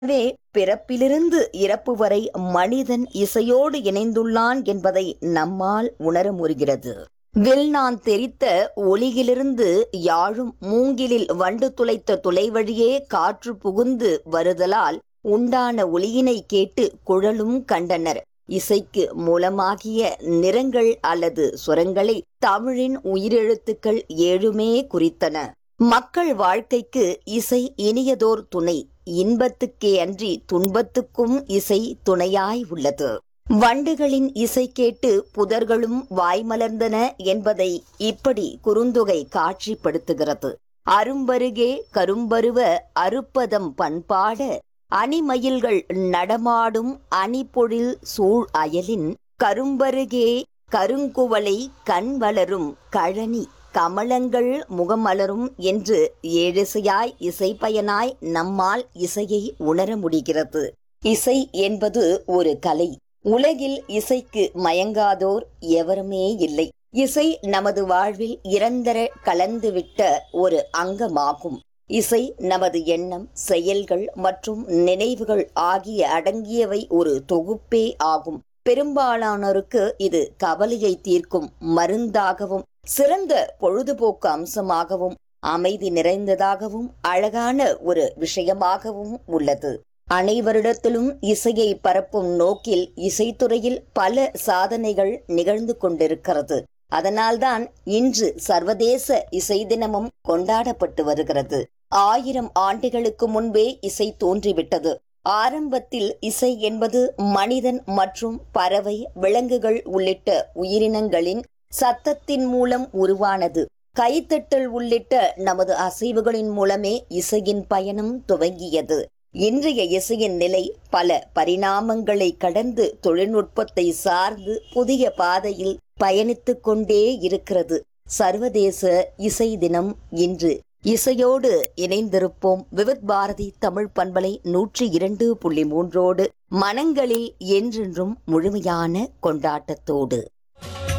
எனவே பிறப்பிலிருந்து இறப்பு வரை மனிதன் இசையோடு இணைந்துள்ளான் என்பதை நம்மால் உணர முடிகிறது வில்நான் தெரித்த ஒளியிலிருந்து யாழும் மூங்கிலில் வண்டு துளைத்த துளை வழியே காற்று புகுந்து வருதலால் உண்டான ஒளியினை கேட்டு குழலும் கண்டனர் இசைக்கு மூலமாகிய நிறங்கள் அல்லது சுரங்களை தமிழின் உயிரெழுத்துக்கள் ஏழுமே குறித்தன மக்கள் வாழ்க்கைக்கு இசை இனியதோர் துணை இன்பத்துக்கே அன்றி துன்பத்துக்கும் இசை துணையாய் உள்ளது வண்டுகளின் இசை கேட்டு புதர்களும் வாய்மலர்ந்தன என்பதை இப்படி குறுந்தொகை காட்சிப்படுத்துகிறது அரும்பருகே கரும்பருவ அருப்பதம் பண்பாட அணிமயில்கள் நடமாடும் அணிபொழில் சூழ் அயலின் கரும்பருகே கருங்குவளை கண் வளரும் கழனி கமலங்கள் முகமலரும் என்று ஏழிசையாய் இசைப்பயனாய் நம்மால் இசையை உணர முடிகிறது இசை என்பது ஒரு கலை உலகில் இசைக்கு மயங்காதோர் எவருமே இல்லை இசை நமது வாழ்வில் இறந்தர கலந்துவிட்ட ஒரு அங்கமாகும் இசை நமது எண்ணம் செயல்கள் மற்றும் நினைவுகள் ஆகிய அடங்கியவை ஒரு தொகுப்பே ஆகும் பெரும்பாலானோருக்கு இது கவலையை தீர்க்கும் மருந்தாகவும் சிறந்த பொழுதுபோக்கு அம்சமாகவும் அமைதி நிறைந்ததாகவும் அழகான ஒரு விஷயமாகவும் உள்ளது அனைவரிடத்திலும் இசையை பரப்பும் நோக்கில் இசைத்துறையில் பல சாதனைகள் நிகழ்ந்து கொண்டிருக்கிறது அதனால்தான் இன்று சர்வதேச இசை தினமும் கொண்டாடப்பட்டு வருகிறது ஆயிரம் ஆண்டுகளுக்கு முன்பே இசை தோன்றிவிட்டது ஆரம்பத்தில் இசை என்பது மனிதன் மற்றும் பறவை விலங்குகள் உள்ளிட்ட உயிரினங்களின் சத்தத்தின் மூலம் உருவானது கைத்தட்டல் உள்ளிட்ட நமது அசைவுகளின் மூலமே இசையின் பயணம் துவங்கியது இன்றைய இசையின் நிலை பல பரிணாமங்களை கடந்து தொழில்நுட்பத்தை சார்ந்து புதிய பாதையில் பயணித்துக் கொண்டே இருக்கிறது சர்வதேச இசை தினம் இன்று இசையோடு இணைந்திருப்போம் விவித் பாரதி தமிழ் பண்பலை நூற்றி இரண்டு புள்ளி மூன்றோடு மனங்களில் என்றென்றும் முழுமையான கொண்டாட்டத்தோடு